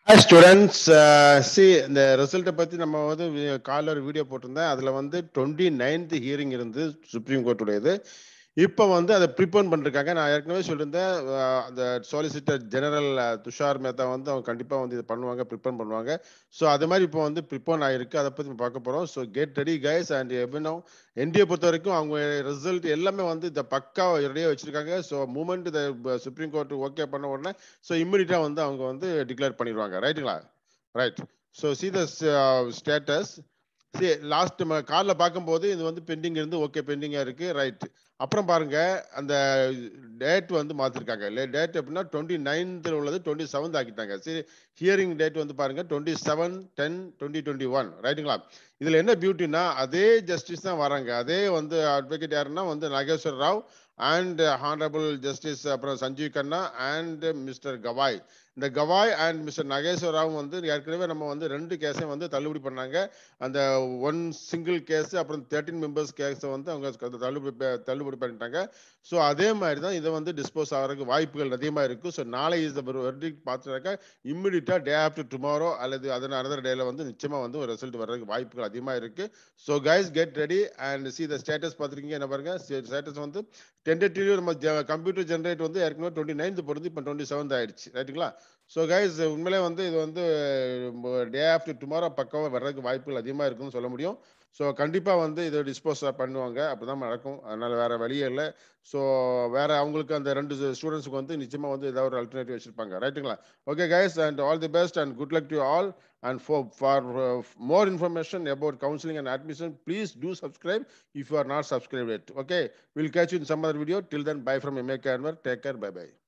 students C இந்த ரிசல்ட்டை பற்றி நம்ம வந்து காலைல ஒரு வீடியோ போட்டிருந்தேன் அதில் வந்து டுவெண்ட்டி நைன்த் ஹியரிங் இருந்து சுப்ரீம் கோர்ட்டுடையது இப்போ வந்து அதை ப்ரிப்போன் பண்ணிருக்காங்க நான் ஏற்கனவே சொல்லியிருந்தேன் அஹ், அந்த சொலிசிட்டர் ஜெனரல் துஷார் மேத்தா வந்து அவங்க கண்டிப்பாக வந்து இதை பண்ணுவாங்க ப்ரிப்போன் பண்ணுவாங்க ஸோ அது மாதிரி இப்போ வந்து ப்ரிப்போன் ஆயிருக்கு அதை பற்றி பார்க்க போகிறோம் so get ready guys and எவ்வளோ என்டிஏ பொறுத்த வரைக்கும் அவங்க ரிசல்ட் எல்லாமே வந்து இந்த பக்கா ரெடியாக வச்சிருக்காங்க ஸோ மூமெண்ட் இந்த சுப்ரீம் கோர்ட் ஓகே பண்ண உடனே ஸோ இம்மிடியட்டாக வந்து அவங்க வந்து டிக்ளேர் பண்ணிடுவாங்க ரைட்டுங்களா right so see the status சரி லாஸ்ட் காலில் பார்க்கும்போது இது வந்து பெண்டிங் இருந்து ஓகே பெண்டிங்காக இருக்கு ரைட் அப்புறம் பாருங்க அந்த டேட் வந்து மாற்றிருக்காங்க டேட் எப்படின்னா டுவெண்ட்டி நைன்த்தில் உள்ளது டுவெண்ட்டி செவன்த் ஆக்கிட்டாங்க சரி ஹியரிங் டேட் வந்து பாருங்க twenty seven ten twenty twenty one ரைட்டுங்களா இதில் என்ன பியூட்டினா அதே ஜஸ்டிஸ் தான் வராங்க அதே வந்து அட்வொகேட் யாருன்னா வந்து Nageswar Rao and honourable justice அப்புறம் சஞ்சீவ் கண்ணா அண்ட் மிஸ்டர் கவாய் இந்த கவாய் அண்ட் மிஸ்டர் நாகேஸ்வர் ராவ் வந்து ஏற்கனவே நம்ம வந்து ரெண்டு கேஸையும் வந்து தள்ளுபடி பண்ணாங்க அந்த ஒன் சிங்கிள் கேஸ் அப்புறம் தேர்ட்டின் மெம்பர்ஸ் கேஸை வந்து அவங்க க- தள்ளுபடி ப- தள்ளுபடி பண்ணிட்டாங்க ஸோ அதே மாதிரி தான் இதை வந்து டிஸ்போஸ் ஆகிறதுக்கு வாய்ப்புகள் அதிகமாக இருக்குது ஸோ நாளை இஸ் வெர்டிக் பார்த்துட்டாக்கா இம்மிடியட்டாக டே ஆஃப்டர் டுமாரோ அல்லது அதன் அனதர் டேல வந்து நிச்சயமாக வந்து ஒரு ரிசல்ட் வர்றதுக்கு வாய்ப்புகள் அதிகமாக இருக்குது so guys get ready and see the status பார்த்துருக்கீங்க என்ன பாருங்க ஸ்டேட்டஸ் வந்து டென்டேட்டிவ்லி நம்ம கம்ப்யூட்டர் ஜென்ரேட் வந்து ஏற்கனவே டுவெண்ட்டி நைன்த் பொறுத்து இப்போ டுவெண்ட்டி செவன்த் ஆயிடுச்சு ரைட்டுங்களா ஸோ கைஸ் உண்மையிலே வந்து இது வந்து டே ஆஃப்டர் டுமாரோ பக்கமாக வர்றதுக்கு வாய்ப்புகள் அதிகமாக இருக்குன்னு சொல்ல முடியும் ஸோ கண்டிப்பாக வந்து இதை டிஸ்போஸ் பண்ணுவாங்க அப்படி தான் நடக்கும் அதனால் வேற வழியே இல்லை ஸோ வேற அவங்களுக்கு அந்த ரெண்டு ஸ்டூடெண்ட்ஸுக்கு வந்து நிச்சயமாக வந்து ஏதாவது ஒரு அல்டர்னேட்டிவ் வச்சிருப்பாங்க ரைட்டுங்களா okay guys and all the best and good luck to all and for for more information about counselling and admission please do subscribe if you are not subscribe it okay will catch you in some other video till then bye from MA career take care bye by